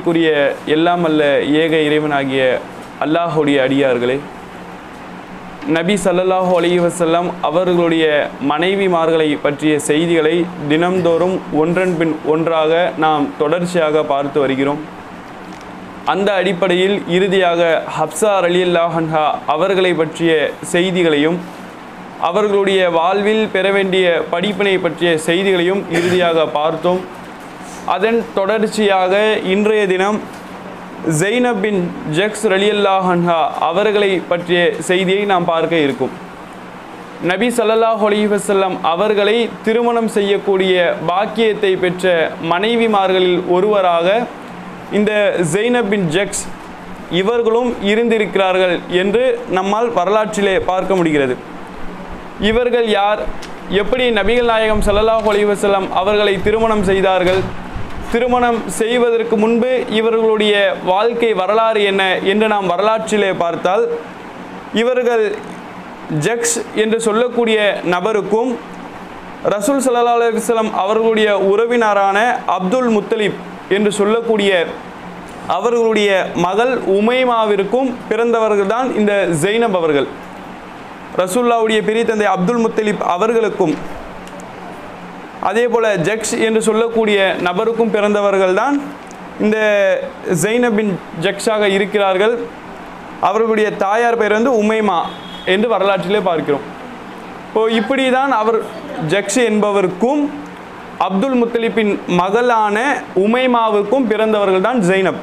கண்ணியத்திற்குரிய எல்லாம் அல்ல ஏக இறைவனாகிய அல்லாஹுடைய அடியார்களே நபி ஸல்லல்லாஹு அலைஹி வஸல்லம் அவர்களுடைய மனைவிமார்களை பற்றிய செய்திகளை தினம்தோறும் ஒன்றன் பின் ஒன்றாக நாம் தொடர்ச்சியாக பார்த்து வருகிறோம் அந்த அடிப்படையில் இறுதியாக ஹப்சா அலியல்லாஹன்ஹா அவர்களை பற்றிய செய்திகளையும் அவர்களுடைய வாழ்வில் பெற வேண்டிய படிப்பினை பற்றிய செய்திகளையும் இறுதியாக பார்த்தோம் அதன் தொடர்ச்சியாக இன்றைய தினம் ஜெய்னப் பின் ஜக்ஸ் ரலியல்லாஹன்ஹா அவர்களை பற்றிய செய்தியை நாம் பார்க்க இருக்கும் நபி ஸல்லல்லாஹு அலைஹி வஸல்லம் அவர்களை திருமணம் செய்யக்கூடிய பாக்கியத்தை பெற்ற மனைவிமார்களில் ஒருவராக இந்த ஜெய்னப் பின் ஜக்ஸ் இவர்களும் இருந்திருக்கிறார்கள் என்று நம்மால் வரலாற்றிலே பார்க்க முடிகிறது இவர்கள் யார் எப்படி நபிகள் நாயகம் ஸல்லல்லாஹு அலைஹி வஸல்லம் அவர்களை திருமணம் செய்தார்கள் திருமணம் செய்வதற்கு முன்பு இவர்களுடைய வாழ்க்கை வரலாறு என்ன என்று நாம் வரலாற்றிலே பார்த்தால் இவர்கள் ஜக்ஸ் என்று சொல்லக்கூடிய நபருக்கும் ரசூல் ஸல்லல்லாஹு அலைஹி வஸல்லம் அவர்களுடைய உறவினரான அப்துல் முத்தலிப் என்று சொல்லக்கூடிய அவர்களுடைய மகள் உமைமாவிற்கும் பிறந்தவர்கள் தான் இந்த ஜெய்னப் அவர்கள் ரசூல்லாவுடைய பெரிய தந்தை அப்துல் முத்தலிப் அவர்களுக்கும் அதே போல ஜக்ஸ் என்று சொல்லக்கூடிய நபருக்கும் பிறந்தவர்கள் தான் இந்த ஜெய்னபின் ஜக்ஸாக இருக்கிறார்கள் அவர்களுடைய தாயார் பெயர் வந்து உமைமா என்று வரலாற்றிலே பார்க்கிறோம் இப்போ இப்படி தான் அவர் ஜக்ஸ் என்பவருக்கும் அப்துல் முத்தலிப்பின் மகளான உமைமாவுக்கும் பிறந்தவர்கள் தான் ஜெய்னப்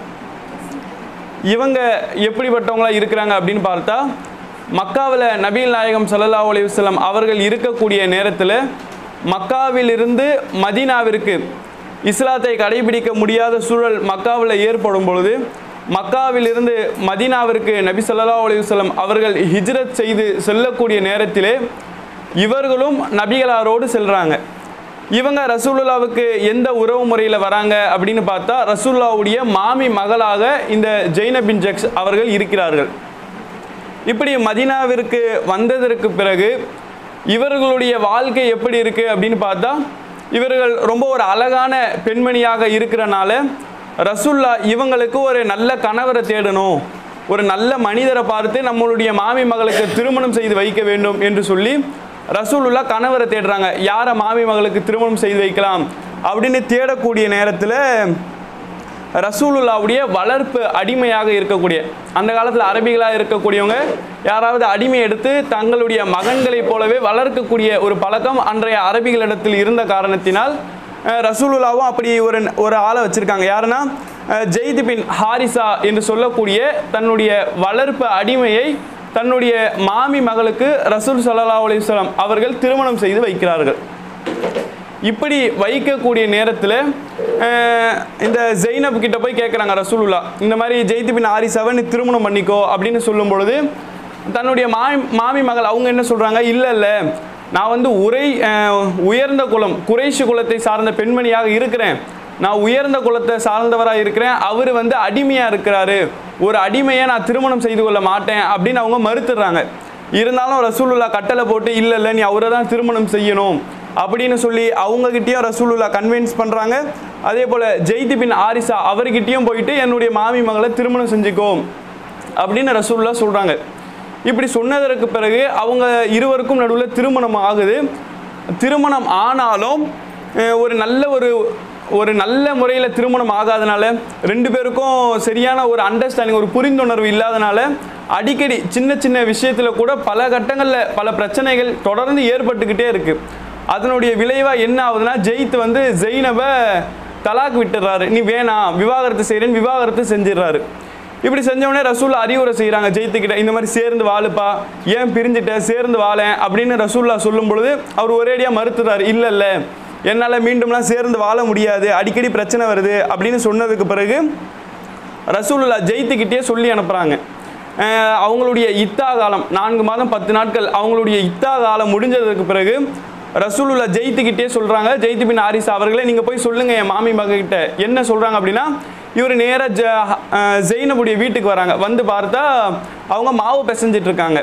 இவங்க எப்படிப்பட்டவங்களா இருக்கிறாங்க அப்படின்னு பார்த்தா மக்காவில் நபீல் நாயகம் ஸல்லல்லாஹு அலைஹி வஸல்லம் அவர்கள் இருக்கக்கூடிய நேரத்தில் மக்காவிலிருந்து மதீனாவிற்கு இஸ்லாத்தை கடைபிடிக்க முடியாத சூழல் மக்காவில் ஏற்படும் பொழுது மக்காவிலிருந்து மதீனாவிற்கு நபி ஸல்லல்லாஹு அலைஹி வஸல்லம் அவர்கள் ஹிஜ்ரத் செய்து செல்லக்கூடிய நேரத்திலே இவர்களும் நபிகளாரோடு செல்றாங்க இவங்க ரசூலுல்லாவுக்கு எந்த உறவு முறையில் வராங்க அப்படின்னு பார்த்தா ரசூல்லாவுடைய மாமி மகளாக இந்த ஜெய்னபின் ஜக்ஸ் அவர்கள் இருக்கிறார்கள் இப்படி மதீனாவிற்கு வந்ததற்கு பிறகு இவர்களுடைய வாழ்க்கை எப்படி இருக்கு அப்படின்னு பார்த்தா இவர்கள் ரொம்ப ஒரு அழகான பெண்மணியாக இருக்கிறனால ரசூல்லா இவங்களுக்கு ஒரு நல்ல கணவரை தேடணும் ஒரு நல்ல மனிதரை பார்த்து நம்மளுடைய மாமி மகளுக்கு திருமணம் செய்து வைக்க வேண்டும் என்று சொல்லி ரசூலுல்லா கணவரை தேடுறாங்க யாரை மாமி மகளுக்கு திருமணம் செய்து வைக்கலாம் அப்படின்னு தேடக்கூடிய நேரத்தில் ரசூலுல்லாவுடைய வளர்ப்பு அடிமையாக இருக்கக்கூடிய அந்த காலத்தில் அரபிகளாக இருக்கக்கூடியவங்க யாராவது அடிமை எடுத்து தங்களுடைய மகன்களைப் போலவே வளர்க்கக்கூடிய ஒரு பழக்கம் அன்றைய அரபிகளிடத்தில் இருந்த காரணத்தினால் அஹ், ரசூலுல்லாவும் அப்படி ஒரு ஒரு ஆளை வச்சிருக்காங்க யாருன்னா அஹ், ஜெயித் பின் ஹாரிசா என்று சொல்லக்கூடிய தன்னுடைய வளர்ப்பு அடிமையை தன்னுடைய மாமி மகளுக்கு ரசூல் ஸல்லல்லாஹு அலைஹி வஸல்லம் அவர்கள் திருமணம் செய்து வைக்கிறார்கள் இப்படி வைக்கக்கூடிய நேரத்தில் இந்த ஜெய்னப் கிட்ட போய் கேட்குறாங்க ரசூலுல்லா இந்த மாதிரி ஜெயித் பின் ஆரிசாவை நீ திருமணம் பண்ணிக்கோ அப்படின்னு சொல்லும் பொழுது தன்னுடைய மாமி மாமி மகள் அவங்க என்ன சொல்கிறாங்க இல்லை இல்லை நான் வந்து உரை அஹ், உயர்ந்த குலம் குறைஷி குலத்தை சார்ந்த பெண்மணியாக இருக்கிறேன் நான் உயர்ந்த குலத்தை சார்ந்தவராக இருக்கிறேன் அவர் வந்து அடிமையாக இருக்கிறாரு ஒரு அடிமையை நான் திருமணம் செய்து கொள்ள மாட்டேன் அப்படின்னு அவங்க மறுத்துடுறாங்க இருந்தாலும் ரசூலுல்லா கட்டளை போட்டு இல்லை இல்லை நீ அவரை தான் திருமணம் செய்யணும் அப்படின்னு சொல்லி அவங்ககிட்டயும் ரசூலுல்லா கன்வின்ஸ் பண்ணுறாங்க அதே போல் ஜெய்தி பின் ஆரிசா அவர்கிட்டயும் போயிட்டு என்னுடைய மாமி மகளை திருமணம் செஞ்சுக்கோ அப்படின்னு ரசூலுல்லா சொல்கிறாங்க இப்படி சொன்னதற்கு பிறகு அவங்க இருவருக்கும் நடுவில் திருமணம் ஆகுது திருமணம் ஆனாலும் அஹ், ஒரு நல்ல ஒரு ஒரு நல்ல முறையில் திருமணம் ஆகாதனால ரெண்டு பேருக்கும் சரியான ஒரு அண்டர்ஸ்டாண்டிங் ஒரு புரிந்துணர்வு இல்லாதனால அடிக்கடி சின்ன சின்ன விஷயத்தில் கூட பல கட்டங்களில் பல பிரச்சனைகள் தொடர்ந்து ஏற்பட்டுக்கிட்டே இருக்கு அதனுடைய விளைவாக என்ன ஆகுதுன்னா ஜெயித் வந்து ஜெயினவை தலாக் விட்டுறாரு நீ வேணாம் விவாகரத்து செய்கிறேன்னு விவாகரத்து செஞ்சிடுறாரு இப்படி செஞ்சவொடனே ரசூல்லா அறிவுரை செய்கிறாங்க ஜெயித்துக்கிட்ட இந்த மாதிரி சேர்ந்து வாழுப்பா ஏன் பிரிஞ்சிட்ட சேர்ந்து வாழேன் அப்படின்னு ரசூல்லா சொல்லும் பொழுது அவர் ஒரேடியாக மறுத்துறாரு இல்லை இல்லை என்னால் மீண்டும்லாம் சேர்ந்து வாழ முடியாது அடிக்கடி பிரச்சனை வருது அப்படின்னு சொன்னதுக்கு பிறகு ரசூலுல்லா ஜெயித்துக்கிட்டே சொல்லி அனுப்புகிறாங்க அஹ் அவங்களுடைய இத்தா காலம் நான்கு மாதம் பத்து நாட்கள் அவங்களுடைய இத்தா காலம் முடிஞ்சதுக்கு பிறகு ரசூலுல்லா ஜெயித்துக்கிட்டே சொல்கிறாங்க ஜெயித்து பின் ஆரிசா அவர்களே நீங்கள் போய் சொல்லுங்கள் என் மாமி மகக்கிட்ட என்ன சொல்கிறாங்க அப்படின்னா இவர் நேராக ஜ அஹ் ஜெயினபுடைய வீட்டுக்கு வராங்க வந்து பார்த்தா அவங்க மாவு பிசைஞ்சிட்டு இருக்காங்க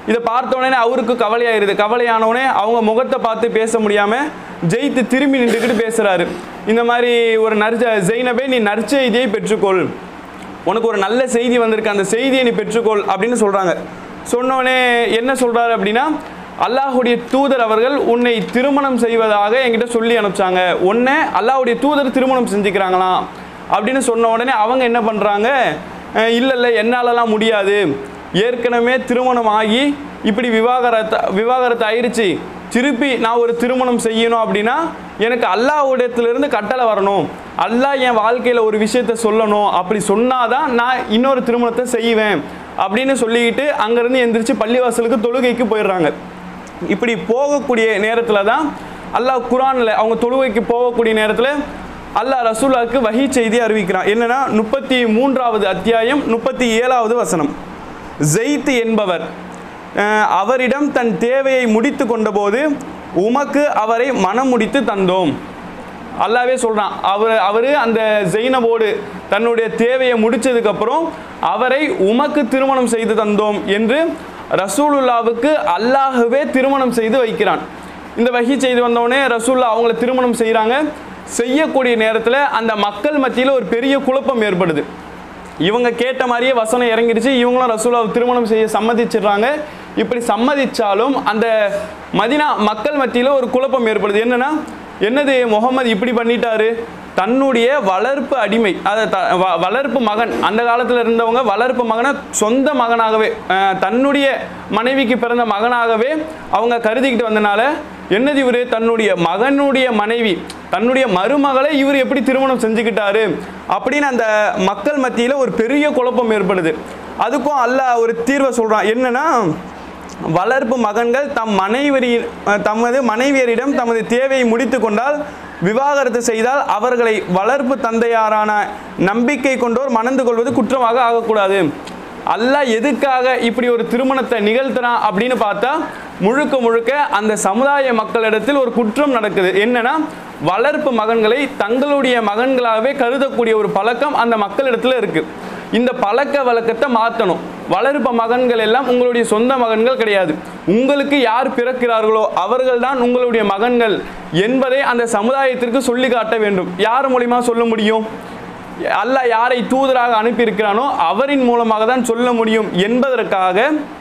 இதை பார்த்த உடனே அவருக்கு கவலையாயிருது கவலையான உடனே அவங்க முகத்தை பார்த்து பேச முடியாம ஜெயித்து திரும்பி நின்றுக்கிட்டு பேசுறாரு இந்த மாதிரி ஒரு நர்ஜ ஜெயினபே நீ நற்செய்தியை பெற்றுக்கொள் உனக்கு ஒரு நல்ல செய்தி வந்திருக்கு அந்த செய்தியை நீ பெற்றுக்கொள் அப்படின்னு சொல்றாங்க சொன்னோடனே என்ன சொல்றாரு அப்படின்னா அல்லாஹுடைய தூதர் அவர்கள் உன்னை திருமணம் செய்வதாக என்கிட்ட சொல்லி அனுப்பிச்சாங்க உன்னை அல்லாஹ்வுடைய தூதர் திருமணம் செஞ்சுக்கிறாங்களாம் அப்படின்னு சொன்ன உடனே அவங்க என்ன பண்றாங்க அஹ் இல்ல இல்ல என்னாலலாம் முடியாது ஏற்கனவே திருமணம் ஆகி இப்படி விவாகரத்து விவாகரத்து ஆயிருச்சு திருப்பி நான் ஒரு திருமணம் செய்யணும் அப்படின்னா எனக்கு அல்லாஹ்விடத்திலிருந்து கட்டளை வரணும் அல்லாஹ் என் வாழ்க்கையில் ஒரு விஷயத்த சொல்லணும் அப்படி சொன்னாதான் நான் இன்னொரு திருமணத்தை செய்வேன் அப்படின்னு சொல்லிக்கிட்டு அங்கேருந்து எந்திரிச்சு பள்ளிவாசலுக்கு தொழுகைக்கு போயிடுறாங்க இப்படி போகக்கூடிய நேரத்தில் தான் அல்லாஹ் குரானில் அவங்க தொழுகைக்கு போகக்கூடிய நேரத்தில் அல்லாஹ் ரசூலாவுக்கு வஹி செய்தி அறிவிக்கிறான் என்னன்னா முப்பத்தி மூன்றாவது அத்தியாயம் முப்பத்தி ஏழாவது வசனம் ஜெயித் என்பவர் அஹ், அவரிடம் தன் தேவையை முடித்து கொண்டபோது உமக்கு அவரை மனம் முடித்து தந்தோம் அல்லாவே சொல்றான் அவர் அவர் அந்த ஜெயினபோடு தன்னுடைய தேவையை முடிச்சதுக்கப்புறம் அவரை உமக்கு திருமணம் செய்து தந்தோம் என்று ரசூலுல்லாவுக்கு அல்லாஹ்வே திருமணம் செய்து வைக்கிறான் இந்த வகி செய்து வந்தோடனே ரசூல்லா அவங்கள திருமணம் செய்கிறாங்க செய்யக்கூடிய நேரத்தில் அந்த மக்கள் மத்தியில் ஒரு பெரிய குழப்பம் ஏற்படுது இவங்க கேட்ட மாதிரியே வசனம் இறங்கிடுச்சு இவங்களும் ரசூலாவை திருமணம் செய்ய சம்மதிச்சிடுறாங்க இப்படி சம்மதிச்சாலும் அந்த மதினா மக்கள் மத்தியில் ஒரு குழப்பம் ஏற்படுது என்னன்னா என்னது முகமது இப்படி பண்ணிட்டாரு தன்னுடைய வளர்ப்பு அடிமை அதை த வ- வளர்ப்பு மகன் அந்த காலத்தில் இருந்தவங்க வளர்ப்பு மகனை சொந்த மகனாகவே அஹ், தன்னுடைய மனைவிக்கு பிறந்த மகனாகவே அவங்க கருதிக்கிட்டு வந்தனால என்னது இவர் தன்னுடைய மகனுடைய மனைவி தன்னுடைய மருமகளை இவர் எப்படி திருமணம் செஞ்சுக்கிட்டாரு அப்படின்னு அந்த மக்கள் மத்தியில் ஒரு பெரிய குழப்பம் ஏற்படுது அதுக்கும் அல்லாஹ் ஒரு தீர்வை சொல்றான் என்னன்னா வளர்ப்பு மகன்கள் தம் மனைவரி தமது மனைவியரிடம் தமது தேவையை முடித்து கொண்டால் விவாகரத்து செய்தால் அவர்களை வளர்ப்பு தந்தையாரான நம்பிக்கை கொண்டோர் மணந்து கொள்வது குற்றமாக ஆகக்கூடாது அல்லாஹ் எதுக்காக இப்படி ஒரு திருமணத்தை நிகழ்த்துறான் அப்படின்னு பார்த்தா முழுக்க முழுக்க அந்த சமுதாய மக்களிடத்தில் ஒரு குற்றம் நடக்குது என்னன்னா வளர்ப்பு மகன்களை தங்களுடைய மகன்களாகவே கருதக்கூடிய ஒரு பழக்கம் அந்த மக்களிடத்துல இருக்கு இந்த பழக்க வழக்கத்தை மாற்றணும் வளர்ப்பு மகன்கள் எல்லாம் உங்களுடைய சொந்த மகன்கள் கிடையாது உங்களுக்கு யார் பிறக்கிறார்களோ அவர்கள்தான் உங்களுடைய மகன்கள் என்பதை அந்த சமுதாயத்திற்கு சொல்லி காட்ட வேண்டும் யார் மூலியமா சொல்ல முடியும் அல்லாஹ் யாரை தூதராக அனுப்பியிருக்கிறானோ அவரின் மூலமாக தான் சொல்ல முடியும் என்பதற்காக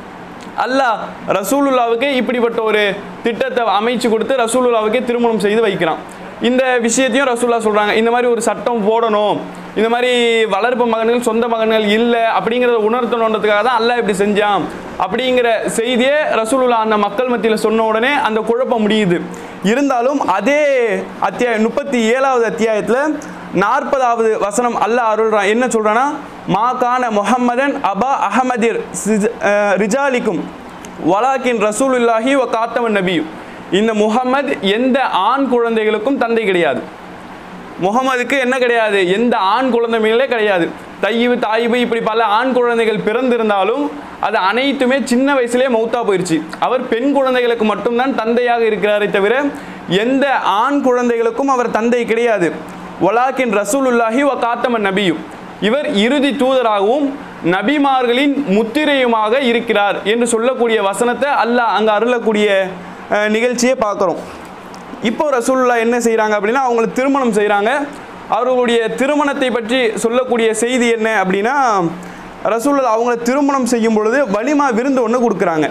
அல்லாஹ் ரசூலுல்லாவுக்கு இப்படிப்பட்ட ஒரு திட்டத்தை அமைச்சு கொடுத்து ரசூலுல்லாவுக்கே திருமணம் செய்து வைக்கிறான் இந்த விஷயத்தையும் ரசூல்லா சொல்றாங்க இந்த மாதிரி ஒரு சட்டம் போடணும் இந்த மாதிரி வளர்ப்பு மகன்கள் சொந்த மகன்கள் இல்லை அப்படிங்கிறத உணர்த்தணுன்றதுக்காக தான் அல்லாஹ் இப்படி செஞ்சான் அப்படிங்கிற செய்தியே ரசூலுல்லா அந்த மக்கள் மத்தியில் சொன்ன உடனே அந்த குழப்பம் முடியுது இருந்தாலும் அதே அத்தியாயம் முப்பத்தி ஏழாவது அத்தியாயத்தில் நாற்பதாவது வசனம் அல்லாஹ் அருள்றான் என்ன சொல்றான்னா மா கான முஹம்மதன் அபா அஹமதிர் சிஜ- அஹ் ரிஜாலிக்கும் வலாக்கின் ரசூலுல்லாஹி வ காத்தவன் நபியும் இந்த முஹம்மத் எந்த ஆண் குழந்தைகளுக்கும் தந்தை கிடையாது முகமதுக்கு என்ன கிடையாது எந்த ஆண் குழந்தைகளே கிடையாது தையீவு தாயிபு இப்படி பல ஆண் குழந்தைகள் பிறந்திருந்தாலும் அது அனைத்துமே சின்ன வயசுலேயே மௌத்தா போயிடுச்சு அவர் பெண் குழந்தைகளுக்கு மட்டும்தான் தந்தையாக இருக்கிறாரே தவிர எந்த ஆண் குழந்தைகளுக்கும் அவர் தந்தை கிடையாது ஒலாக்கின் ரசூலுல்லாஹி வ காத்தமன் நபியும் இவர் இறுதி தூதராகவும் நபிமார்களின் முத்திரையுமாக இருக்கிறார் என்று சொல்லக்கூடிய வசனத்தை அல்லாஹ் அங்கே அருளக்கூடிய அஹ், நிகழ்ச்சியை பார்க்குறோம் இப்போ ரசூலுல்லா என்ன செய்கிறாங்க அப்படின்னா அவங்களை திருமணம் செய்கிறாங்க அவர்களுடைய திருமணத்தை பற்றி சொல்லக்கூடிய செய்தி என்ன அப்படின்னா ரசூலுல்லா அவங்கள திருமணம் செய்யும் பொழுது வலிமா விருந்து ஒன்று கொடுக்குறாங்க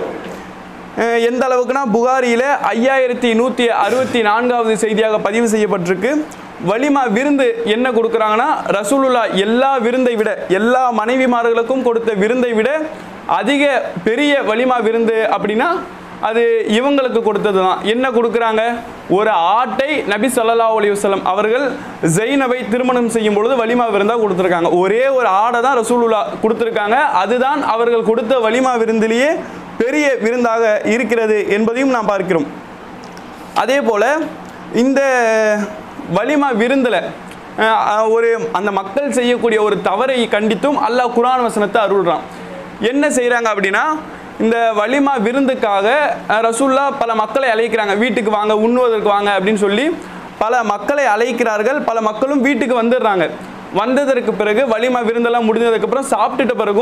அஹ் எந்த அளவுக்குனா புகாரியில் ஐயாயிரத்தி நூற்றி அறுபத்தி நான்காவது செய்தியாக பதிவு செய்யப்பட்டிருக்கு வலிமா விருந்து என்ன கொடுக்குறாங்கன்னா ரசூலுல்லா எல்லா விருந்தை விட எல்லா மனைவிமார்களுக்கும் கொடுத்த விருந்தை விட அதிக பெரிய வலிமா விருந்து அப்படின்னா அது இவங்களுக்கு கொடுத்தது தான் என்ன கொடுக்குறாங்க ஒரு ஆட்டை நபி ஸல்லல்லாஹு அலைஹி வஸல்லம் அவர்கள் ஜெயினபை திருமணம் செய்யும் பொழுது வலிமா விருந்தா கொடுத்துருக்காங்க ஒரே ஒரு ஆடை தான் ரசூலுல்லா கொடுத்துருக்காங்க அதுதான் அவர்கள் கொடுத்த வலிமா விருந்திலேயே பெரிய விருந்தாக இருக்கிறது என்பதையும் நாம் பார்க்கிறோம் அதே போல் இந்த வலிமா விருந்தில் அஹ், ஒரு அந்த மக்கள் செய்யக்கூடிய ஒரு தவறை கண்டித்தும் அல்லாஹ் குர்ஆன் வசனத்தை அருள்றான் என்ன செய்கிறாங்க அப்படின்னா இந்த வலிமா விருந்துக்காக அஹ், ரசூல்லா பல மக்களை அழைக்கிறாங்க வீட்டுக்கு வாங்க உண்ணுவதற்கு வாங்க அப்படின்னு சொல்லி பல மக்களை அழைக்கிறார்கள் பல மக்களும் வீட்டுக்கு வந்துடுறாங்க வந்ததற்கு பிறகு வலிமா விருந்தெல்லாம் முடிஞ்சதுக்கு அப்புறம் சாப்பிட்டுட்ட பிறகும்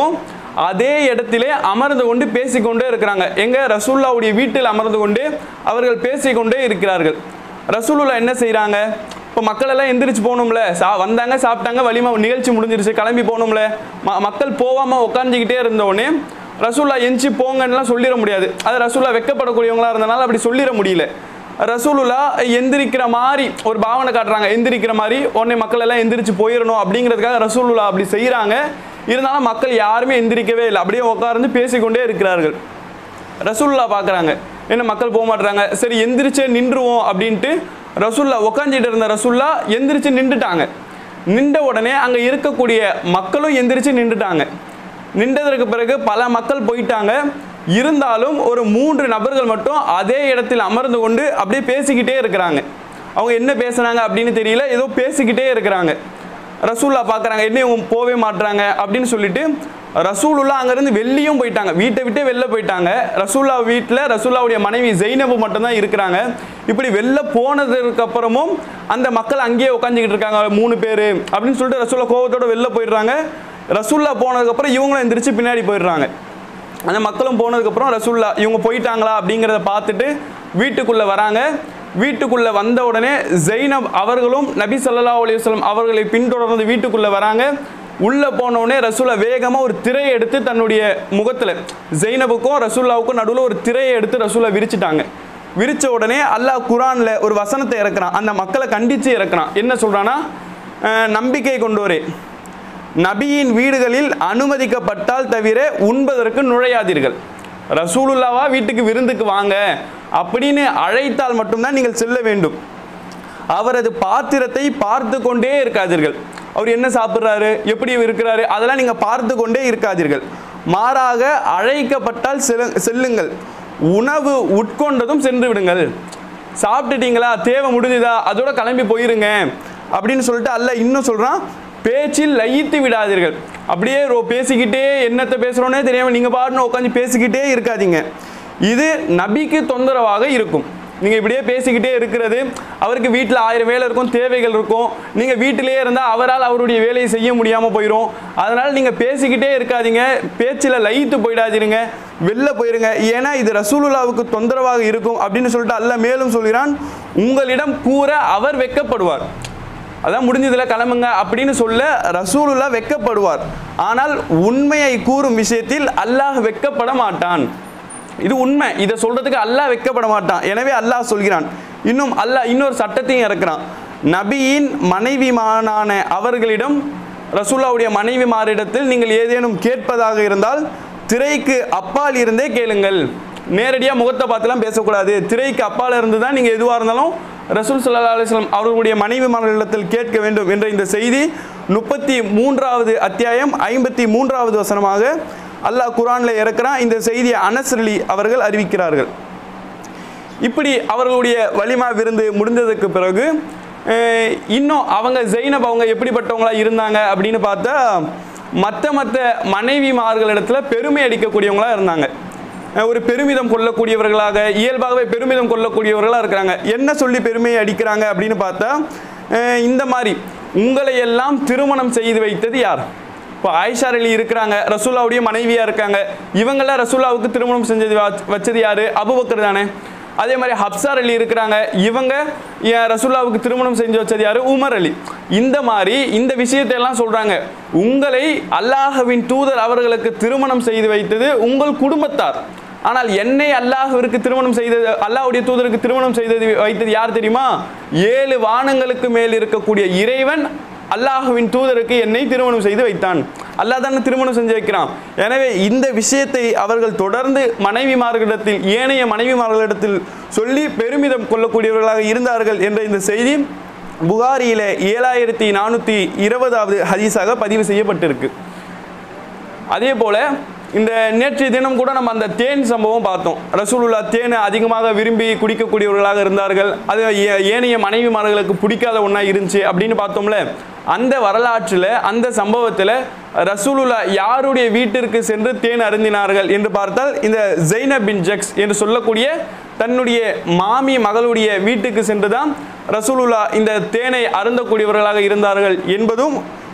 அதே இடத்திலே அமர்ந்து கொண்டு பேசிக்கொண்டே இருக்கிறாங்க எங்க ரசூல்லாவுடைய வீட்டில் அமர்ந்து கொண்டு அவர்கள் பேசிக்கொண்டே இருக்கிறார்கள் ரசூலுல்லா என்ன செய்றாங்க இப்போ மக்கள் எல்லாம் எந்திரிச்சு போகணும்ல சா வந்தாங்க சாப்பிட்டாங்க வலிமா நிகழ்ச்சி முடிஞ்சிருச்சு கிளம்பி போகணும்ல ம மக்கள் போகாம உட்காந்துக்கிட்டே இருந்தோடனே ரசூல்லா எஞ்சி போங்கன்னுலாம் சொல்லிட முடியாது அது ரசூல்லா வெக்கப்படக்கூடியவங்களா இருந்தனால அப்படி சொல்லிட முடியல ரசூலுல்லா எந்திரிக்கிற மாதிரி ஒரு பாவனை காட்டுறாங்க எந்திரிக்கிற மாதிரி உடனே மக்கள் எல்லாம் எந்திரிச்சு போயிடணும் அப்படிங்கிறதுக்காக ரசூலுல்லா அப்படி செய்கிறாங்க இருந்தாலும் மக்கள் யாருமே எந்திரிக்கவே இல்லை அப்படியே உட்கார்ந்து பேசிக்கொண்டே இருக்கிறார்கள் ரசூல்லா பார்க்குறாங்க என்ன மக்கள் போக மாட்றாங்க சரி எந்திரிச்சே நின்றுவோம் அப்படின்ட்டு ரசூல்லா உக்காந்துட்டு இருந்த ரசூல்லா எந்திரிச்சு நின்றுட்டாங்க நின்ற உடனே அங்கே இருக்கக்கூடிய மக்களும் எந்திரிச்சு நின்றுட்டாங்க நின்றதற்கு பிறகு பல மக்கள் போயிட்டாங்க இருந்தாலும் ஒரு மூன்று நபர்கள் மட்டும் அதே இடத்தில் அமர்ந்து கொண்டு அப்படியே பேசிக்கிட்டே இருக்கிறாங்க அவங்க என்ன பேசுனாங்க அப்படின்னு தெரியல ஏதோ பேசிக்கிட்டே இருக்கிறாங்க ரசூல்லா பார்க்குறாங்க என்ன இவங்க போவே மாட்றாங்க அப்படின்னு சொல்லிட்டு ரசூலுல்லா அங்கேருந்து வெளியும் போயிட்டாங்க வீட்டை விட்டே வெளில போயிட்டாங்க ரசூல்லா வீட்டில் ரசூல்லாவுடைய மனைவி ஜெய்னபு மட்டும்தான் இருக்கிறாங்க இப்படி வெளில போனதுக்கு அப்புறமும் அந்த மக்கள் அங்கேயே உட்காந்துக்கிட்டு இருக்காங்க மூணு பேர் அப்படின்னு சொல்லிட்டு ரசூல்லா கோவத்தோட வெளில போயிடுறாங்க ரசூல்லா போனதுக்கப்புறம் இவங்களும் எந்திரிச்சு பின்னாடி போயிடுறாங்க அந்த மக்களும் போனதுக்கப்புறம் ரசூல்லா இவங்க போயிட்டாங்களா அப்படிங்கிறத பார்த்துட்டு வீட்டுக்குள்ளே வராங்க வீட்டுக்குள்ளே வந்த உடனே ஜெய்னப் அவர்களும் நபி ஸல்லல்லாஹு அலைஹி வஸல்லம் அவர்களை பின்தொடர்ந்து வீட்டுக்குள்ளே வராங்க உள்ளே போன உடனே ரசூலா வேகமாக ஒரு திரையை எடுத்து தன்னுடைய முகத்தில் ஜெய்னபுக்கும் ரசூல்லாவுக்கும் நடுவில் ஒரு திரையை எடுத்து ரசூலா விரிச்சிட்டாங்க விரிச்ச உடனே அல்லாஹ் குரானில் ஒரு வசனத்தை இறக்குறான் அந்த மக்களை கண்டித்து இறக்குறான் என்ன சொல்கிறான்னா நம்பிக்கை கொண்டோரே நபியின் வீடுகளில் அனுமதிக்கப்பட்டால் தவிர உண்பதற்கு நுழையாதீர்கள் ரசூலுல்லாவா வீட்டுக்கு விருந்துக்கு வாங்க அப்படின்னு அழைத்தால் மட்டும்தான் நீங்கள் செல்ல வேண்டும் அவரது பாத்திரத்தை பார்த்து கொண்டே இருக்காதீர்கள் அவர் என்ன சாப்பிட்றாரு எப்படி இருக்கிறாரு அதெல்லாம் நீங்கள் பார்த்து கொண்டே இருக்காதீர்கள் மாறாக அழைக்கப்பட்டால் செல்ல- செல்லுங்கள் உணவு உட்கொண்டதும் சென்று விடுங்கள் சாப்பிட்டுட்டீங்களா தேவை முடிஞ்சுதா அதோட கிளம்பி போயிருங்க அப்படின்னு சொல்லிட்டு அல்ல இன்னும் சொல்றான் பேச்சில் லயித்து விடாதீர்கள் அப்படியே ரோ- பேசிக்கிட்டே என்னத்தை பேசுறோன்னே தெரியாம நீங்க பாட்டுன்னு உட்காந்து பேசிக்கிட்டே இருக்காதீங்க இது நபிக்கு தொந்தரவாக இருக்கும் நீங்க இப்படியே பேசிக்கிட்டே இருக்கிறது அவருக்கு வீட்டில் ஆயிரம் வேலை இருக்கும் தேவைகள் இருக்கும் நீங்க வீட்டிலேயே இருந்தால் அவரால் அவருடைய வேலையை செய்ய முடியாம போயிடும் அதனால நீங்க பேசிக்கிட்டே இருக்காதீங்க பேச்சில் லயித்து போயிடாதீருங்க வெளில போயிருங்க ஏன்னா இது ரசூலுல்லாவுக்கு தொந்தரவாக இருக்கும் அப்படின்னு சொல்லிட்டு அல்லாஹ் மேலும் சொல்கிறான் உங்களிடம் கூற அவர் வெட்கப்படுவார் அதான் முடிஞ்சதுல கிளம்புங்க அப்படின்னு சொல்ல ரசூலுல்லா வெட்கப்படுவார் ஆனால் உண்மையை கூறும் விஷயத்தில் அல்லாஹ் வெட்கப்பட மாட்டான் இது உண்மை இதை சொல்றதுக்கு அல்லாஹ் வெட்கப்பட மாட்டான் எனவே அல்லாஹ் சொல்கிறான் இன்னும் அல்லாஹ் இன்னொரு சட்டத்தையும் இறக்குறான் நபியின் மனைவிமானான அவர்களிடம் ரசூல்லாவுடைய மனைவிமாரிடத்தில் நீங்கள் ஏதேனும் கேட்பதாக இருந்தால் திரைக்கு அப்பால் இருந்தே கேளுங்கள் நேரடியாக முகத்தை பார்த்துலாம் பேசக்கூடாது திரைக்கு அப்பால் இருந்து தான் நீங்கள் எதுவாக இருந்தாலும் ரசூல் சல்லா அலிஸ்லாம் அவர்களுடைய மனைவிமார்களிடத்தில் கேட்க வேண்டும் என்ற இந்த செய்தி முப்பத்தி மூன்றாவது அத்தியாயம் ஐம்பத்தி மூன்றாவது வசனமாக அல்லாஹ் குரானில் இறக்குறான் இந்த செய்தியை அனஸ் அலி அவர்கள் அறிவிக்கிறார்கள் இப்படி அவர்களுடைய வலிமா விருந்து முடிந்ததுக்கு பிறகு அஹ், இன்னும் அவங்க ஜெயினப் அவங்க எப்படிப்பட்டவங்களா இருந்தாங்க அப்படின்னு பார்த்தா மற்ற மற்ற மனைவிமார்களிடத்துல பெருமை அடிக்கக்கூடியவங்களா இருந்தாங்க அஹ், ஒரு பெருமிதம் கொள்ளக்கூடியவர்களாக இயல்பாகவே பெருமிதம் கொள்ளக்கூடியவர்களாக இருக்கிறாங்க என்ன சொல்லி பெருமையை அடிக்கிறாங்க அப்படின்னு பார்த்தா அஹ், இந்த மாதிரி உங்களை எல்லாம் திருமணம் செய்து வைத்தது யார் இப்போ ஆயிஷா அலி இருக்கிறாங்க ரசூல்லாவுடைய மனைவியா இருக்காங்க இவங்கெல்லாம் ரசூல்லாவுக்கு திருமணம் செஞ்சது வச்ச- வச்சது யாரு அபுபக்கர் தானே அதே மாதிரி ஹப்சார் அலி இருக்கிறாங்க இவங்க ஏன் ரசூல்லாவுக்கு திருமணம் செஞ்சு வச்சது யாரு உமர் அலி இந்த மாதிரி இந்த விஷயத்தை எல்லாம் சொல்றாங்க உங்களை அல்லாஹ்வின் தூதர் அவர்களுக்கு திருமணம் செய்து வைத்தது உங்கள் குடும்பத்தார் ஆனால் என்னை அல்லாஹ்விற்கு திருமணம் செய்தது அல்லாஹ்வுடைய தூதருக்கு திருமணம் செய்தது வைத்தது யார் தெரியுமா ஏழு வானங்களுக்கு மேல் இருக்கக்கூடிய இறைவன் அல்லாஹுவின் தூதருக்கு என்னை திருமணம் செய்து வைத்தான் அல்லாஹ் தானே திருமணம் செஞ்சு வைக்கிறான் எனவே இந்த விஷயத்தை அவர்கள் தொடர்ந்து மனைவிமார்களிடத்தில் ஏனைய மனைவிமார்களிடத்தில் சொல்லி பெருமிதம் கொள்ளக்கூடியவர்களாக இருந்தார்கள் என்ற இந்த செய்தி புகாரியில ஏழாயிரத்தி நானூற்றி இருபதாவது ஹதீஸாக பதிவு செய்யப்பட்டிருக்கு அதே போல இந்த நேற்றைய தினம் கூட நம்ம அந்த தேன் சம்பவம் பார்த்தோம் ரசூலுல்லா தேனை அதிகமாக விரும்பி குடிக்கக்கூடியவர்களாக இருந்தார்கள் அது ஏ- ஏனைய மனைவிமார்களுக்கு பிடிக்காத ஒன்றா இருந்துச்சு அப்படின்னு பார்த்தோம்ல அந்த வரலாற்றில் அந்த சம்பவத்தில் ரசூலுல்லா யாருடைய வீட்டிற்கு சென்று தேன் அருந்தினார்கள் என்று பார்த்தால் இந்த ஜெய்னப் பின் ஜக்ஸ் என்று சொல்லக்கூடிய தன்னுடைய மாமி மகளுடைய வீட்டுக்கு சென்று தான் ரசூலுல்லா இந்த தேனை அருந்தக்கூடியவர்களாக இருந்தார்கள் என்பதும்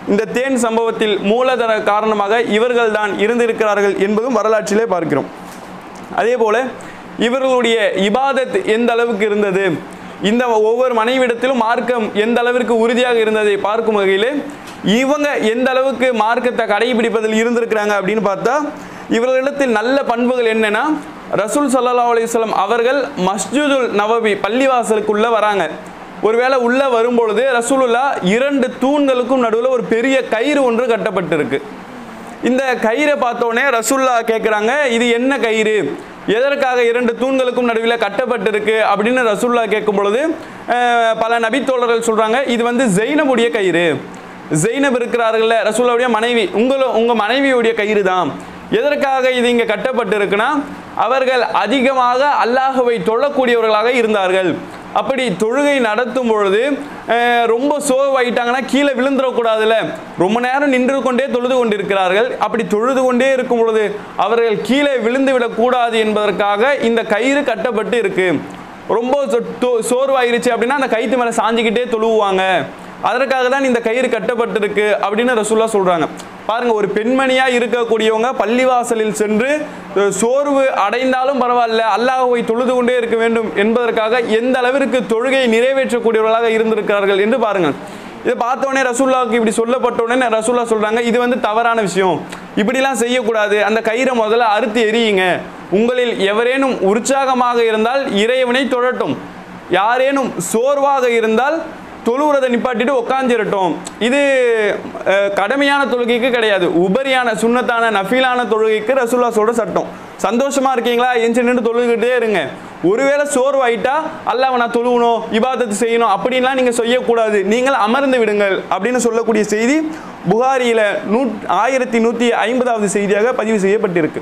இந்த தேன் சம்பவத்தில் மூலதன காரணமாக இவர்கள் தான் இருந்திருக்கிறார்கள் என்பதும் வரலாற்றிலே பார்க்கிறோம் அதே போல இவர்களுடைய இபாதத் எந்த அளவுக்கு இருந்தது இந்த ஒவ்வொரு மனைவிடத்திலும் மார்க்கம் எந்த அளவிற்கு உறுதியாக இருந்ததை பார்க்கும் வகையில் இவங்க எந்த அளவுக்கு மார்க்கத்தை கடைபிடிப்பதில் இருந்திருக்கிறாங்க அப்படின்னு பார்த்தா இவர்களிடத்தில் நல்ல பண்புகள் என்னன்னா ரசூல் ஸல்லல்லாஹு அலைஹி வஸல்லம் அவர்கள் மஸ்ஜிதுல் நவவி பள்ளிவாசலுக்குள்ள வராங்க ஒருவேளை உள்ள வரும்பொழுது ரசூலுல்லா இரண்டு தூண்களுக்கும் நடுவில் ஒரு பெரிய கயிறு ஒன்று கட்டப்பட்டிருக்கு இந்த கயிறை பார்த்தோன்னே ரசூல்லா கேட்குறாங்க இது என்ன கயிறு எதற்காக இரண்டு தூண்களுக்கும் நடுவில் கட்டப்பட்டிருக்கு அப்படின்னு ரசூல்லா கேட்கும் பொழுது அஹ், பல நபித்தோழர்கள் சொல்றாங்க இது வந்து ஜெயினபுடைய கயிறு ஜெயினப் இருக்கிறார்கள்ல ரசூல்லாவுடைய மனைவி உங்களோ உங்க மனைவியுடைய கயிறு தான் எதற்காக இது இங்கே கட்டப்பட்டிருக்குன்னா அவர்கள் அதிகமாக அல்லாஹுவை தொழக்கூடியவர்களாக இருந்தார்கள் அப்படி தொழுகை நடத்தும் பொழுது அஹ், ரொம்ப சோர்வாயிட்டாங்கன்னா கீழே விழுந்துடக்கூடாதுல்ல ரொம்ப நேரம் நின்று கொண்டே தொழுது கொண்டிருக்கிறார்கள் அப்படி தொழுது கொண்டே இருக்கும் பொழுது அவர்கள் கீழே விழுந்து விடக்கூடாது என்பதற்காக இந்த கயிறு கட்டப்பட்டு இருக்கு ரொம்ப சொ- தோ- சோர்வாயிருச்சு அப்படின்னா அந்த கயிற்று மேலே சாஞ்சிக்கிட்டே தொழுவுவாங்க அதற்காக தான் இந்த கயிறு கட்டப்பட்டிருக்கு அப்படின்னு ரசூல்லா சொல்றாங்க பாருங்க ஒரு பெண்மணியா இருக்கக்கூடியவங்க பள்ளிவாசலில் சென்று அஹ், சோர்வு அடைந்தாலும் பரவாயில்ல அல்லாஹ்வை தொழுது கொண்டே இருக்க வேண்டும் என்பதற்காக எந்த அளவிற்கு தொழுகையை நிறைவேற்றக்கூடியவர்களாக இருந்திருக்கிறார்கள் என்று பாருங்கள் இதை பார்த்த உடனே ரசூல்லாவுக்கு இப்படி சொல்லப்பட்ட உடனே ரசூல்லா சொல்றாங்க இது வந்து தவறான விஷயம் இப்படிலாம் செய்யக்கூடாது அந்த கயிறை முதல்ல அறுத்து எரியுங்க உங்களில் எவரேனும் உற்சாகமாக இருந்தால் இறைவனை தொழட்டும் யாரேனும் சோர்வாக இருந்தால் தொழுவுறதை நிப்பாட்டிட்டு உட்காந்துரட்டும் இது அஹ், கடமையான தொழுகைக்கு கிடையாது உபரியான சுண்ணத்தான நஃபீலான தொழுகைக்கு ரசூல்லா சொல்ற சட்டம் சந்தோஷமா இருக்கீங்களா எஞ்சி நின்று தொழுகிட்டே இருங்க ஒருவேளை சோர்வாயிட்டா அல்லாஹ் நான் தொழுகணும் இபாதத்து செய்யணும் அப்படின்லாம் நீங்க செய்யக்கூடாது நீங்கள் அமர்ந்து விடுங்கள் அப்படின்னு சொல்லக்கூடிய செய்தி புகாரியில நூ ஆயிரத்தி நூற்றி ஐம்பதாவது செய்தியாக பதிவு செய்யப்பட்டிருக்கு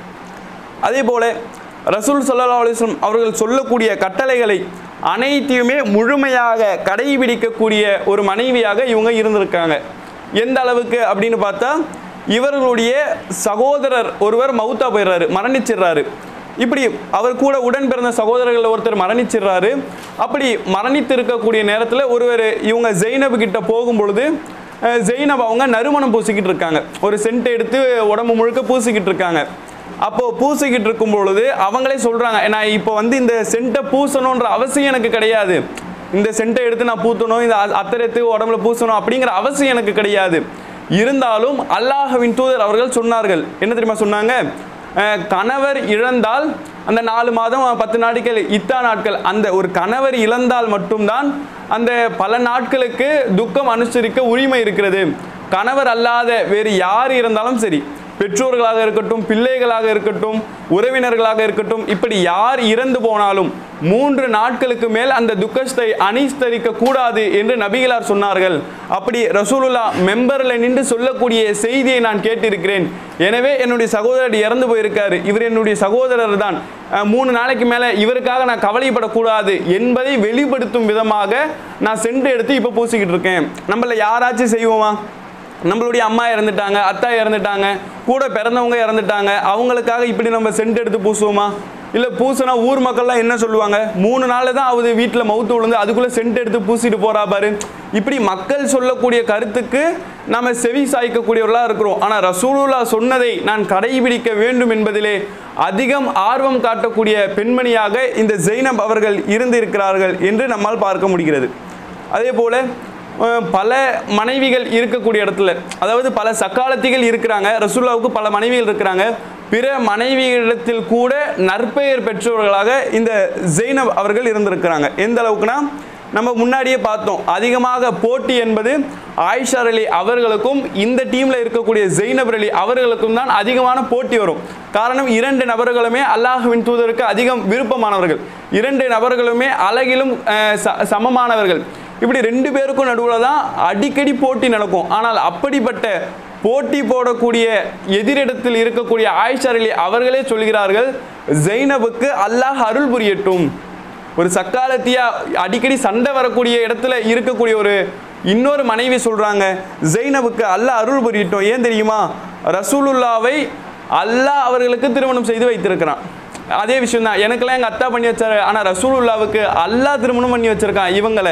அதே போல ரசூல் ஸல்லல்லாஹு அலைஹி வஸல்லம் அவர்கள் சொல்லக்கூடிய கட்டளைகளை அனைத்தையுமே முழுமையாக கடைபிடிக்கக்கூடிய ஒரு மனைவியாக இவங்க இருந்திருக்காங்க எந்த அளவுக்கு அப்படின்னு பார்த்தா இவர்களுடைய சகோதரர் ஒருவர் மௌத்தா போயிடுறாரு மரணிச்சிடுறாரு இப்படி அவர் கூட உடன் பிறந்த சகோதரர்கள் ஒருத்தர் மரணிச்சிடுறாரு அப்படி மரணித்து இருக்கக்கூடிய நேரத்தில் ஒருவர் இவங்க ஜெய்னப் கிட்ட போகும் பொழுது அஹ், ஜெய்னப் அவங்க நறுமணம் பூசிக்கிட்டு இருக்காங்க ஒரு சென்ட் எடுத்து உடம்பு முழுக்க பூசிக்கிட்டு இருக்காங்க அப்போ பூசிக்கிட்டு இருக்கும் பொழுது அவங்களே சொல்றாங்க நான் இப்போ வந்து இந்த சென்ட்டை பூசணுன்ற அவசியம் எனக்கு கிடையாது இந்த சென்ட்டை எடுத்து நான் பூத்தணும் இந்த அ- அத்தரை எடுத்து உடம்புல பூசணும் அப்படிங்கிற அவசியம் எனக்கு கிடையாது இருந்தாலும் அல்லாஹ்வின் தூதர் அவர்கள் சொன்னார்கள் என்ன தெரியுமா சொன்னாங்க அஹ், கணவர் இழந்தால் அந்த நாலு மாதம் பத்து நாட்கள் இத்தா நாட்கள் அந்த ஒரு கணவர் இழந்தால் மட்டும்தான் அந்த பல நாட்களுக்கு துக்கம் அனுசரிக்க உரிமை இருக்கிறது கணவர் அல்லாத வேறு யார் இருந்தாலும் சரி பெற்றோர்களாக இருக்கட்டும் பிள்ளைகளாக இருக்கட்டும் உறவினர்களாக இருக்கட்டும் இப்படி யார் இறந்து போனாலும் மூன்று நாட்களுக்கு மேல் அந்த துக்கத்தை அனுஸ்தரிக்க கூடாது என்று நபிகளார் சொன்னார்கள் அப்படி ரசூலுல்லா மெம்பர்ல நின்று சொல்லக்கூடிய செய்தியை நான் கேட்டிருக்கிறேன் எனவே என்னுடைய சகோதரர் இறந்து போயிருக்காரு இவர் என்னுடைய சகோதரர் தான் அஹ், மூணு நாளைக்கு மேல இவருக்காக நான் கவலைப்படக்கூடாது என்பதை வெளிப்படுத்தும் விதமாக நான் சென்று எடுத்து இப்போ பூசிக்கிட்டு இருக்கேன் நம்மள யாராச்சும் செய்வோமா நம்மளுடைய அம்மா இறந்துட்டாங்க அத்தா இறந்துட்டாங்க கூட பிறந்தவங்க இறந்துட்டாங்க அவங்களுக்காக இப்படி நம்ம சென்ட் எடுத்து பூசுவோமா இல்லை பூசினா ஊர் மக்கள்லாம் என்ன சொல்லுவாங்க மூணு நாள் தான் ஆகுது வீட்டில் மவுத்து விழுந்து அதுக்குள்ளே சென்ட் எடுத்து பூசிட்டு போறா பாரு இப்படி மக்கள் சொல்லக்கூடிய கருத்துக்கு நம்ம செவி சாய்க்கக்கூடியவர்களாக இருக்கிறோம் ஆனால் ரசூலுல்லா சொன்னதை நான் கடைபிடிக்க வேண்டும் என்பதிலே அதிகம் ஆர்வம் காட்டக்கூடிய பெண்மணியாக இந்த ஜெய்னப் அவர்கள் இருந்திருக்கிறார்கள் என்று நம்மால் பார்க்க முடிகிறது அதே போல அஹ், பல மனைவிகள் இருக்கக்கூடிய இடத்துல அதாவது பல சக்காலத்திகள் இருக்கிறாங்க ரசூல்லாவுக்கு பல மனைவிகள் இருக்கிறாங்க பிற மனைவிகளிடத்தில் கூட நற்பெயர் பெற்றவர்களாக இந்த ஜெய்னப் அவர்கள் இருந்திருக்கிறாங்க எந்த அளவுக்குனா நம்ம முன்னாடியே பார்த்தோம் அதிகமாக போட்டி என்பது ஆயிஷா அலி அவர்களுக்கும் இந்த டீம்ல இருக்கக்கூடிய ஜெய்னப் அலி அவர்களுக்கும் தான் அதிகமான போட்டி வரும் காரணம் இரண்டு நபர்களுமே அல்லாஹ்வின் தூதருக்கு அதிகம் விருப்பமானவர்கள் இரண்டு நபர்களுமே அழகிலும் அஹ், ச- சமமானவர்கள் இப்படி ரெண்டு பேருக்கும் நடுவில் தான் அடிக்கடி போட்டி நடக்கும் ஆனால் அப்படிப்பட்ட போட்டி போடக்கூடிய எதிரிடத்தில் இருக்கக்கூடிய ஆயிஷா அலி அவர்களே சொல்கிறார்கள் ஜெய்னபுக்கு அல்லாஹ் அருள் புரியட்டும் ஒரு சக்காலத்தியா அடிக்கடி சண்டை வரக்கூடிய இடத்துல இருக்கக்கூடிய ஒரு இன்னொரு மனைவி சொல்றாங்க ஜெய்னபுக்கு அல்லாஹ் அருள் புரியட்டும் ஏன் தெரியுமா ரசூலுல்லாவை அல்லாஹ் அவர்களுக்கு திருமணம் செய்து வைத்திருக்கிறான் அதே விஷயம் தான் எனக்கெல்லாம் எங்கள் அத்தா பண்ணி வச்சாரு ஆனால் ரசூலுல்லாவுக்கு அல்லாஹ் திருமணம் பண்ணி வச்சிருக்கான் இவங்களை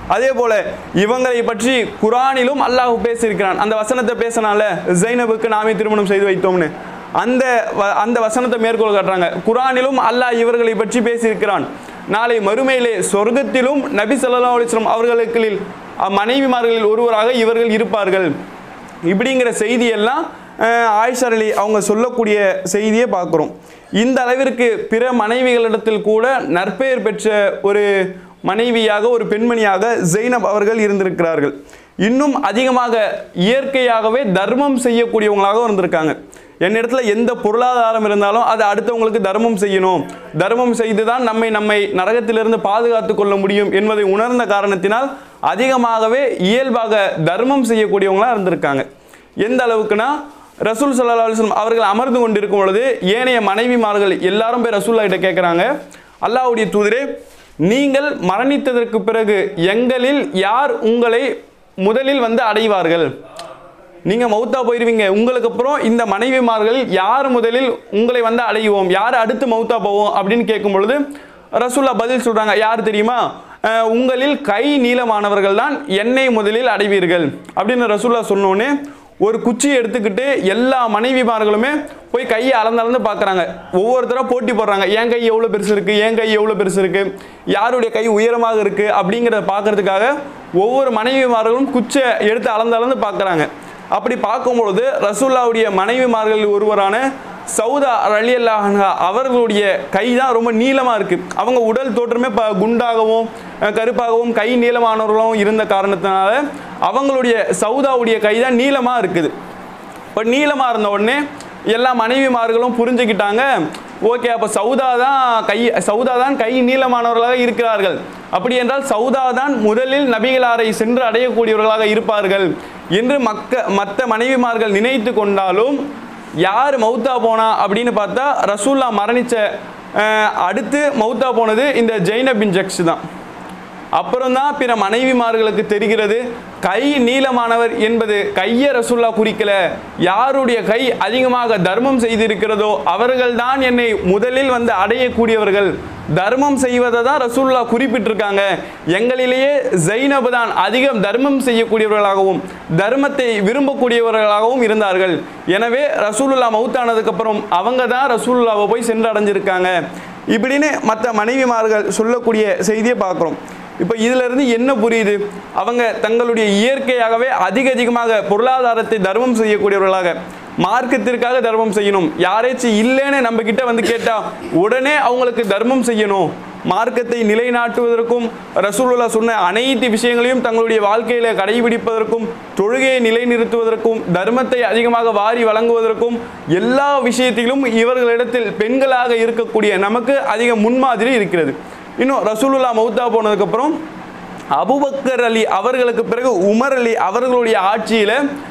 அதே போல இவங்களை பற்றி குரானிலும் அல்லாஹ் பேசியிருக்கிறான் அந்த வசனத்தை பேசினால ஜைனபுக்கு நாமே திருமணம் செய்து வைத்தோம்னு அந்த வ- அந்த வசனத்தை மேற்கோள் காட்டுறாங்க குரானிலும் அல்லாஹ் இவர்களை பற்றி பேசியிருக்கிறான் நாளை மறுமையிலே சொர்க்கத்திலும் நபி ஸல்லல்லாஹு அலைஹி வஸல்லம் அவர்களுக்கு மனைவிமார்களில் ஒருவராக இவர்கள் இருப்பார்கள் இப்படிங்கிற செய்தியெல்லாம் அஹ், ஆயிஷா அலி அவங்க சொல்லக்கூடிய செய்தியை பார்க்குறோம் இந்த அளவிற்கு பிற மனைவிகளிடத்தில் கூட நற்பெயர் பெற்ற ஒரு மனைவியாக ஒரு பெண்மணியாக ஜெய்னப் அவர்கள் இருந்திருக்கிறார்கள் இன்னும் அதிகமாக இயற்கையாகவே தர்மம் செய்யக்கூடியவங்களாக இருந்திருக்காங்க என்னிடத்துல எந்த பொருளாதாரம் இருந்தாலும் அதை அடுத்தவங்களுக்கு தர்மம் செய்யணும் தர்மம் செய்து தான் நம்மை நம்மை நரகத்திலிருந்து பாதுகாத்து கொள்ள முடியும் என்பதை உணர்ந்த காரணத்தினால் அதிகமாகவே இயல்பாக தர்மம் செய்யக்கூடியவங்களா இருந்திருக்காங்க எந்த அளவுக்குனா ரசூல் சல்லா அலுவலம் அவர்கள் அமர்ந்து கொண்டிருக்கும் பொழுது ஏனைய மனைவிமார்கள் எல்லாரும் போய் ரசூல்லா கிட்ட கேட்குறாங்க அல்லாஹ்வுடைய தூதரே நீங்கள் மரணித்ததற்கு பிறகு எங்களில் யார் உங்களை முதலில் வந்து அடைவார்கள் நீங்கள் மௌத்தா போயிருவீங்க உங்களுக்கு அப்புறம் இந்த மனைவிமார்கள் யார் முதலில் உங்களை வந்து அடைவோம் யார் அடுத்து மௌத்தா போவோம் அப்படின்னு கேட்கும் பொழுது ரசூல்லா பதில் சொல்றாங்க யார் தெரியுமா அஹ், உங்களில் கை நீளமானவர்கள் தான் என்னை முதலில் அடைவீர்கள் அப்படின்னு ரசூல்லா சொன்னோன்னே ஒரு குச்சியை எடுத்துக்கிட்டு எல்லா மனைவிமார்களுமே போய் கையை அளந்து அளந்து பார்க்குறாங்க ஒவ்வொருத்தரா போட்டி போடுறாங்க என் கை எவ்வளோ பெருசு இருக்கு என் கை எவ்வளோ பெருசு இருக்கு யாருடைய கை உயரமாக இருக்கு அப்படிங்கிறத பார்க்கறதுக்காக ஒவ்வொரு மனைவிமார்களும் குச்சை எடுத்து அளந்து அளந்து பார்க்குறாங்க அப்படி பார்க்கும்பொழுது ரசூல்லாவுடைய மனைவிமார்கள் ஒருவரான சவுதா அலி அல்லாஹா அவர்களுடைய கை தான் ரொம்ப நீளமாக இருக்கு அவங்க உடல் தோற்றமே ப குண்டாகவும் அஹ், கருப்பாகவும் கை நீளமானவர்களும் இருந்த காரணத்தினால அவங்களுடைய சவுதாவுடைய கை தான் நீளமாக இருக்குது இப்போ நீளமாக இருந்த உடனே எல்லா மனைவிமார்களும் புரிஞ்சுக்கிட்டாங்க ஓகே அப்போ சவுதா தான் கை சவுதா தான் கை நீளமானவர்களாக இருக்கிறார்கள் அப்படி என்றால் சவுதா தான் முதலில் நபிகளாரை சென்று அடையக்கூடியவர்களாக இருப்பார்கள் என்று மக்க மற்ற மனைவிமார்கள் நினைத்து கொண்டாலும் யார் மௌத்தா போனா அப்படின்னு பார்த்தா ரசூல்லா மரணிச்ச அஹ், அடுத்து மௌத்தா போனது இந்த ஜெய்னப் பின் ஜக்ஸ் தான் அப்புறம்தான் பிற மனைவிமார்களுக்கு தெரிகிறது கை நீளமானவர் என்பது கைய ரசுல்லா குறிக்கல யாருடைய கை அதிகமாக தர்மம் செய்திருக்கிறதோ அவர்கள்தான் என்னை முதலில் வந்து அடையக்கூடியவர்கள் தர்மம் செய்வதை தான் ரசூல்லா குறிப்பிட்டிருக்காங்க எங்களிலேயே ஜைனப் தான் அதிகம் தர்மம் செய்யக்கூடியவர்களாகவும் தர்மத்தை விரும்பக்கூடியவர்களாகவும் இருந்தார்கள் எனவே ரசூலுல்லா மௌத்தானதுக்கு அப்புறம் அவங்க தான் ரசூலுல்லாவை போய் சென்று அடைஞ்சிருக்காங்க இப்படின்னு மற்ற மனைவிமார்கள் சொல்லக்கூடிய செய்தியை பார்க்குறோம் இப்போ இதுல இருந்து என்ன புரியுது அவங்க தங்களுடைய இயற்கையாகவே அதிக அதிகமாக பொருளாதாரத்தை தர்மம் செய்யக்கூடியவர்களாக மார்க்கத்திற்காக தர்மம் செய்யணும் யாரேச்சும் இல்லைன்னு நம்ம கிட்ட வந்து கேட்டா உடனே அவங்களுக்கு தர்மம் செய்யணும் மார்க்கத்தை நிலைநாட்டுவதற்கும் ரசூலுல்லா சொன்ன அனைத்து விஷயங்களையும் தங்களுடைய வாழ்க்கையில கடைபிடிப்பதற்கும் தொழுகையை நிலைநிறுத்துவதற்கும் தர்மத்தை அதிகமாக வாரி வழங்குவதற்கும் எல்லா விஷயத்திலும் இவர்களிடத்தில் பெண்களாக இருக்கக்கூடிய நமக்கு அதிக முன்மாதிரி இருக்கிறது இன்னும் ரசூலுல்லா மௌத்தா போனதுக்கப்புறம் அபுபக்கர் அலி அவர்களுக்கு பிறகு உமர் அலி அவர்களுடைய ஆட்சியில்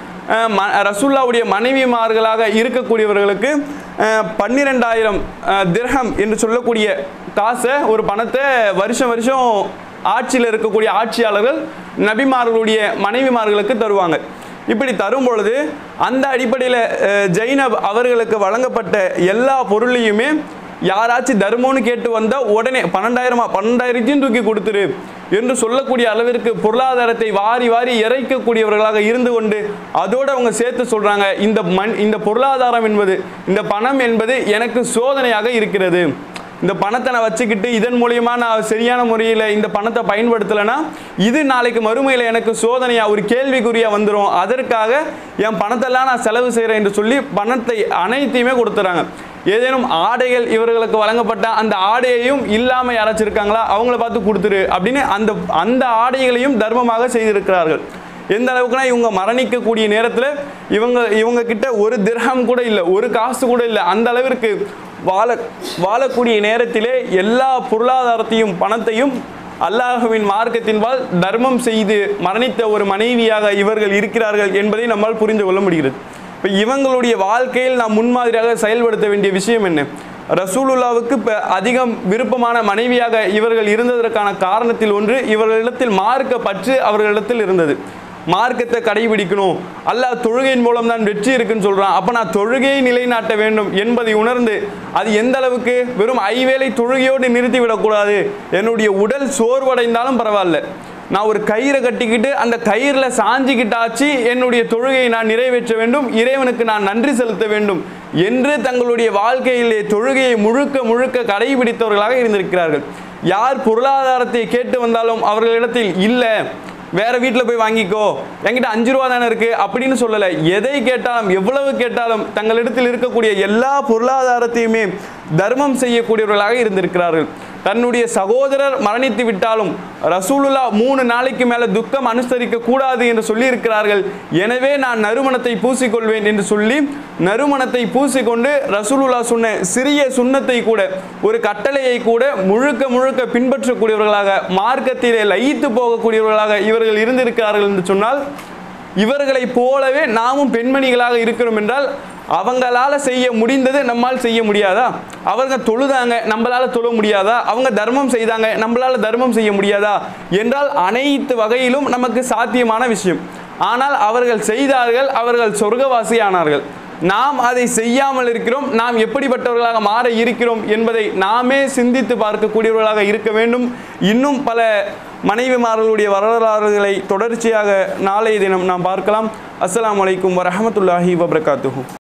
ரசூல்லாவுடைய மனைவிமார்களாக இருக்கக்கூடியவர்களுக்கு பன்னிரெண்டாயிரம் திர்ஹம் என்று சொல்லக்கூடிய காசை ஒரு பணத்தை வருஷம் வருஷம் ஆட்சியில் இருக்கக்கூடிய ஆட்சியாளர்கள் நபிமார்களுடைய மனைவிமார்களுக்கு தருவாங்க இப்படி தரும் பொழுது அந்த அடிப்படையில் அஹ், ஜைனப் அவர்களுக்கு வழங்கப்பட்ட எல்லா பொருளையுமே யாராச்சும் தர்மம்னு கேட்டு வந்தா உடனே பன்னெண்டாயிரமா பன்னெண்டாயிரத்தையும் தூக்கி கொடுத்துரு என்று சொல்லக்கூடிய அளவிற்கு பொருளாதாரத்தை வாரி வாரி இறைக்கக்கூடியவர்களாக இருந்து கொண்டு அதோடு அவங்க சேர்த்து சொல்றாங்க இந்த மண் இந்த பொருளாதாரம் என்பது இந்த பணம் என்பது எனக்கு சோதனையாக இருக்கிறது இந்த பணத்தை நான் வச்சுக்கிட்டு இதன் மூலியமா நான் சரியான முறையில் இந்த பணத்தை பயன்படுத்தலைன்னா இது நாளைக்கு மறுமையில் எனக்கு சோதனையா ஒரு கேள்விக்குறியா வந்துடும் அதற்காக என் பணத்தெல்லாம் நான் செலவு செய்கிறேன் என்று சொல்லி பணத்தை அனைத்தையுமே கொடுத்துறாங்க ஏதேனும் ஆடைகள் இவர்களுக்கு வழங்கப்பட்ட அந்த ஆடையையும் இல்லாமல் யாராச்சும் இருக்காங்களா அவங்கள பார்த்து கொடுத்துரு அப்படின்னு அந்த அந்த ஆடைகளையும் தர்மமாக செய்திருக்கிறார்கள் எந்த அளவுக்குனா இவங்க மரணிக்கக்கூடிய நேரத்தில் இவங்க இவங்க கிட்ட ஒரு திரகம் கூட இல்லை ஒரு காசு கூட இல்லை அந்த அளவிற்கு வாழ வாழக்கூடிய நேரத்திலே எல்லா பொருளாதாரத்தையும் பணத்தையும் அல்லாஹுவின் மார்க்கத்தின்பால் தர்மம் செய்து மரணித்த ஒரு மனைவியாக இவர்கள் இருக்கிறார்கள் என்பதை நம்மால் புரிந்து கொள்ள முடிகிறது இப்போ இவங்களுடைய வாழ்க்கையில் நாம் முன்மாதிரியாக செயல்படுத்த வேண்டிய விஷயம் என்ன ரசூலுல்லாவுக்கு இப்போ அதிகம் விருப்பமான மனைவியாக இவர்கள் இருந்ததற்கான காரணத்தில் ஒன்று இவர்களிடத்தில் மார்க்க பற்று அவர்களிடத்தில் இருந்தது மார்க்கத்தை கடைபிடிக்கணும் அல்லாஹ் தொழுகையின் மூலம் தான் வெற்றி இருக்குன்னு சொல்றான் அப்ப நான் தொழுகையை நிலைநாட்ட வேண்டும் என்பதை உணர்ந்து அது எந்த அளவுக்கு வெறும் ஐவேளை தொழுகையோடு நிறுத்தி விடக்கூடாது என்னுடைய உடல் சோர்வடைந்தாலும் பரவாயில்ல நான் ஒரு கயிறை கட்டிக்கிட்டு அந்த கயிறில் சாஞ்சிக்கிட்டாச்சு என்னுடைய தொழுகையை நான் நிறைவேற்ற வேண்டும் இறைவனுக்கு நான் நன்றி செலுத்த வேண்டும் என்று தங்களுடைய வாழ்க்கையிலே தொழுகையை முழுக்க முழுக்க கடைபிடித்தவர்களாக இருந்திருக்கிறார்கள் யார் பொருளாதாரத்தை கேட்டு வந்தாலும் அவர்களிடத்தில் இல்லை வேற வீட்டில் போய் வாங்கிக்கோ என்கிட்ட அஞ்சு ரூபா தானே இருக்கு அப்படின்னு சொல்லலை எதை கேட்டாலும் எவ்வளவு கேட்டாலும் தங்களிடத்தில் இருக்கக்கூடிய எல்லா பொருளாதாரத்தையுமே தர்மம் செய்யக்கூடியவர்களாக இருந்திருக்கிறார்கள் தன்னுடைய சகோதரர் மரணித்து விட்டாலும் ரசூலுல்லா மூணு நாளைக்கு மேல துக்கம் அனுசரிக்க கூடாது என்று சொல்லி இருக்கிறார்கள் எனவே நான் நறுமணத்தை பூசிக்கொள்வேன் என்று சொல்லி நறுமணத்தை பூசிக்கொண்டு ரசூலுல்லா சொன்ன சிறிய சுண்ணத்தை கூட ஒரு கட்டளையை கூட முழுக்க முழுக்க பின்பற்றக்கூடியவர்களாக மார்க்கத்திலே லயித்து போகக்கூடியவர்களாக இவர்கள் இருந்திருக்கிறார்கள் என்று சொன்னால் இவர்களைப் போலவே நாமும் பெண்மணிகளாக இருக்கிறோம் என்றால் அவங்களால செய்ய முடிந்தது நம்மால் செய்ய முடியாதா அவங்க தொழுதாங்க நம்மளால தொழ முடியாதா அவங்க தர்மம் செய்தாங்க நம்மளால தர்மம் செய்ய முடியாதா என்றால் அனைத்து வகையிலும் நமக்கு சாத்தியமான விஷயம் ஆனால் அவர்கள் செய்தார்கள் அவர்கள் சொர்க்கவாசி ஆனார்கள் நாம் அதை செய்யாமல் இருக்கிறோம் நாம் எப்படிப்பட்டவர்களாக மாற இருக்கிறோம் என்பதை நாமே சிந்தித்து பார்க்கக்கூடியவர்களாக இருக்க வேண்டும் இன்னும் பல மனைவிமார்களுடைய வரலாறுகளை தொடர்ச்சியாக நாளைய தினம் நாம் பார்க்கலாம் அஸ்ஸலாமு அலைக்கும் வரஹமத்துல்லாஹி வபரகாத்துஹு